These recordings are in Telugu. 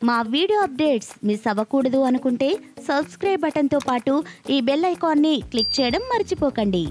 మా వీడియో అప్డేట్స్ మిస్ అవ్వకూడదు అనుకుంటే సబ్స్క్రైబ్ బటన్తో పాటు ఈ బెల్ ఐకాన్ని క్లిక్ చేయడం మర్చిపోకండి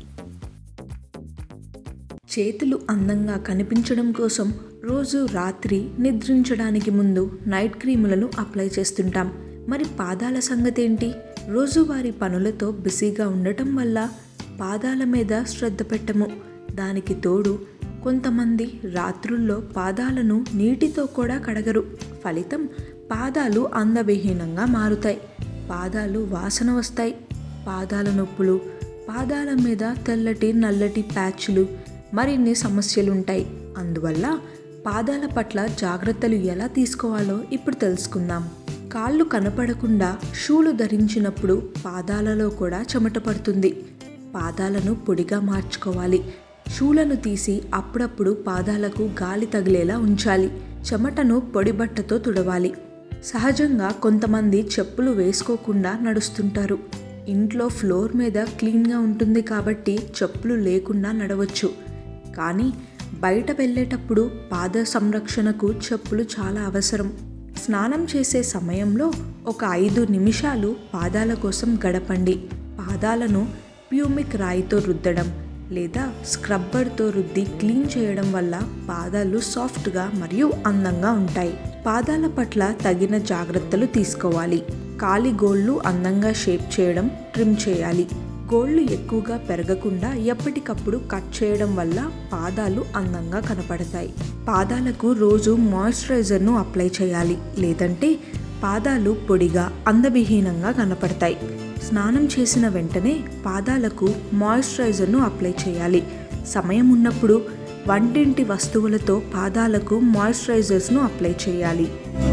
చేతులు అందంగా కనిపించడం కోసం రోజు రాత్రి నిద్రించడానికి ముందు నైట్ క్రీములను అప్లై చేస్తుంటాం మరి పాదాల సంగతి ఏంటి రోజువారీ పనులతో బిజీగా ఉండటం వల్ల పాదాల మీద శ్రద్ధ పెట్టము దానికి తోడు కొంతమంది రాత్రుల్లో పాదాలను నీటితో కూడా కడగరు ఫలితం పాదాలు అందవిహీనంగా మారుతాయి పాదాలు వాసన వస్తాయి పాదాల నొప్పులు పాదాల మీద తెల్లటి నల్లటి ప్యాచ్లు మరిన్ని సమస్యలుంటాయి అందువల్ల పాదాల పట్ల జాగ్రత్తలు ఎలా తీసుకోవాలో ఇప్పుడు తెలుసుకుందాం కాళ్ళు కనపడకుండా షూలు ధరించినప్పుడు పాదాలలో కూడా చెమట పడుతుంది పాదాలను పొడిగా మార్చుకోవాలి షూలను తీసి అప్పుడప్పుడు పాదాలకు గాలి తగిలేలా ఉంచాలి చెమటను పొడి బట్టతో తుడవాలి సహజంగా కొంతమంది చెప్పులు వేసుకోకుండా నడుస్తుంటారు ఇంట్లో ఫ్లోర్ మీద క్లీన్గా ఉంటుంది కాబట్టి చెప్పులు లేకుండా నడవచ్చు కానీ బయట వెళ్ళేటప్పుడు పాద సంరక్షణకు చెప్పులు చాలా అవసరం స్నానం చేసే సమయంలో ఒక ఐదు నిమిషాలు పాదాల కోసం గడపండి పాదాలను ప్యూమిక్ రాయితో రుద్దడం లేదా స్క్రబ్బర్తో రుద్ది క్లీన్ చేయడం వల్ల పాదాలు సాఫ్ట్గా మరియు అందంగా ఉంటాయి పాదాల పట్ల తగిన జాగ్రత్తలు తీసుకోవాలి కాలి గోళ్ళు అందంగా షేప్ చేయడం ట్రిమ్ చేయాలి గోళ్ళు ఎక్కువగా పెరగకుండా ఎప్పటికప్పుడు కట్ చేయడం వల్ల పాదాలు అందంగా కనపడతాయి పాదాలకు రోజు మాయిశ్చరైజర్ను అప్లై చేయాలి లేదంటే పాదాలు పొడిగా అందవిహీనంగా కనపడతాయి స్నానం చేసిన వెంటనే పాదాలకు మాయిశ్చరైజర్ను అప్లై చేయాలి సమయం ఉన్నప్పుడు వంటింటి వస్తువులతో పాదాలకు మాయిశ్చరైజర్స్ను అప్లై చేయాలి